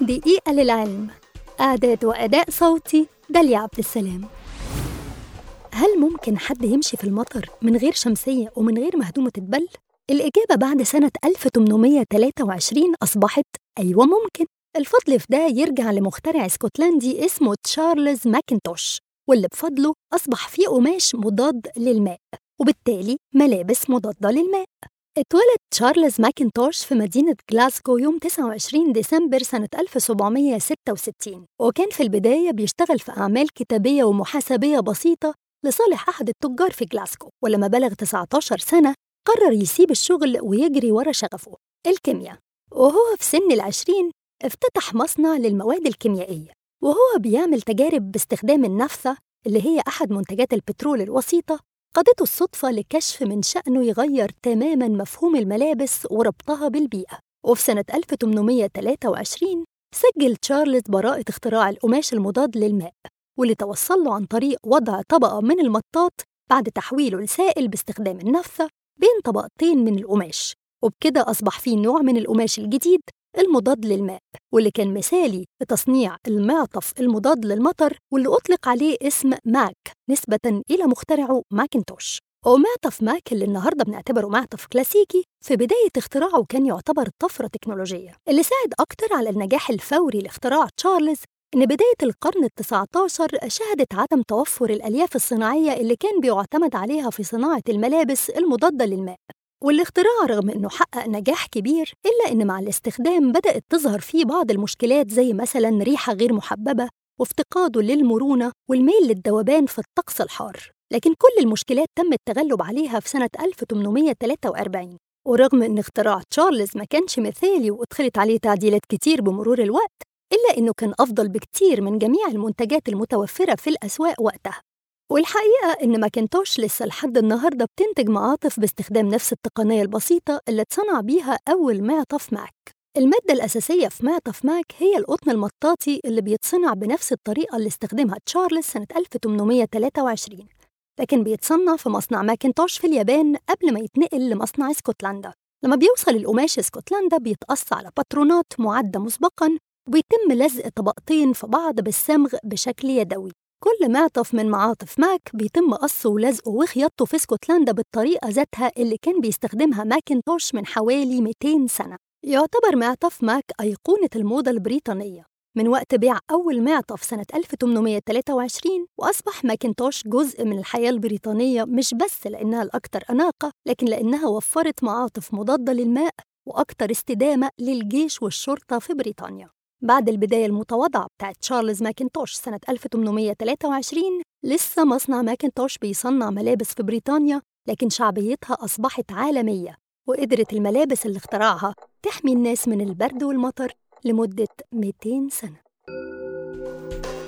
دقيقة للعلم إعداد وأداء صوتي داليا عبد السلام هل ممكن حد يمشي في المطر من غير شمسية ومن غير ما هدومه تتبل؟ الإجابة بعد سنة 1823 أصبحت أيوة ممكن الفضل في ده يرجع لمخترع اسكتلندي اسمه تشارلز ماكنتوش واللي بفضله أصبح فيه قماش مضاد للماء وبالتالي ملابس مضادة للماء اتولد تشارلز ماكنتوش في مدينة جلاسكو يوم 29 ديسمبر سنة 1766 وكان في البداية بيشتغل في أعمال كتابية ومحاسبية بسيطة لصالح أحد التجار في جلاسكو ولما بلغ 19 سنة قرر يسيب الشغل ويجري ورا شغفه الكيمياء وهو في سن العشرين افتتح مصنع للمواد الكيميائية وهو بيعمل تجارب باستخدام النفثة اللي هي أحد منتجات البترول الوسيطة قادته الصدفة لكشف من شأنه يغير تماماً مفهوم الملابس وربطها بالبيئة وفي سنة 1823 سجل تشارلز براءة اختراع القماش المضاد للماء واللي توصل له عن طريق وضع طبقة من المطاط بعد تحويله لسائل باستخدام النفثة بين طبقتين من القماش وبكده أصبح فيه نوع من القماش الجديد المضاد للماء واللي كان مثالي لتصنيع المعطف المضاد للمطر واللي أطلق عليه اسم ماك نسبة إلى مخترعه ماكنتوش ومعطف ماك اللي النهارده بنعتبره معطف كلاسيكي في بداية اختراعه كان يعتبر طفرة تكنولوجية اللي ساعد أكتر على النجاح الفوري لاختراع تشارلز إن بداية القرن التسعة عشر شهدت عدم توفر الألياف الصناعية اللي كان بيعتمد عليها في صناعة الملابس المضادة للماء والاختراع رغم إنه حقق نجاح كبير إلا إن مع الاستخدام بدأت تظهر فيه بعض المشكلات زي مثلا ريحة غير محببة وافتقاده للمرونة والميل للذوبان في الطقس الحار لكن كل المشكلات تم التغلب عليها في سنة 1843 ورغم إن اختراع تشارلز ما كانش مثالي وادخلت عليه تعديلات كتير بمرور الوقت إلا إنه كان أفضل بكتير من جميع المنتجات المتوفرة في الأسواق وقتها والحقيقة إن ماكنتوش لسه لحد النهاردة بتنتج معاطف باستخدام نفس التقنية البسيطة اللي اتصنع بيها أول معطف ماك المادة الأساسية في معطف ماك هي القطن المطاطي اللي بيتصنع بنفس الطريقة اللي استخدمها تشارلز سنة 1823 لكن بيتصنع في مصنع ماكنتوش في اليابان قبل ما يتنقل لمصنع اسكتلندا لما بيوصل القماش اسكتلندا بيتقص على باترونات معدة مسبقاً وبيتم لزق طبقتين في بعض بالصمغ بشكل يدوي كل معطف من معاطف ماك بيتم قصه ولزقه وخياطته في اسكتلندا بالطريقة ذاتها اللي كان بيستخدمها ماكنتوش من حوالي 200 سنة يعتبر معطف ماك أيقونة الموضة البريطانية من وقت بيع أول معطف سنة 1823 وأصبح ماكنتوش جزء من الحياة البريطانية مش بس لأنها الأكثر أناقة لكن لأنها وفرت معاطف مضادة للماء وأكثر استدامة للجيش والشرطة في بريطانيا بعد البداية المتواضعة بتاعت تشارلز ماكنتوش سنة 1823 لسه مصنع ماكنتوش بيصنع ملابس في بريطانيا لكن شعبيتها أصبحت عالمية وقدرت الملابس اللي اخترعها تحمي الناس من البرد والمطر لمدة 200 سنة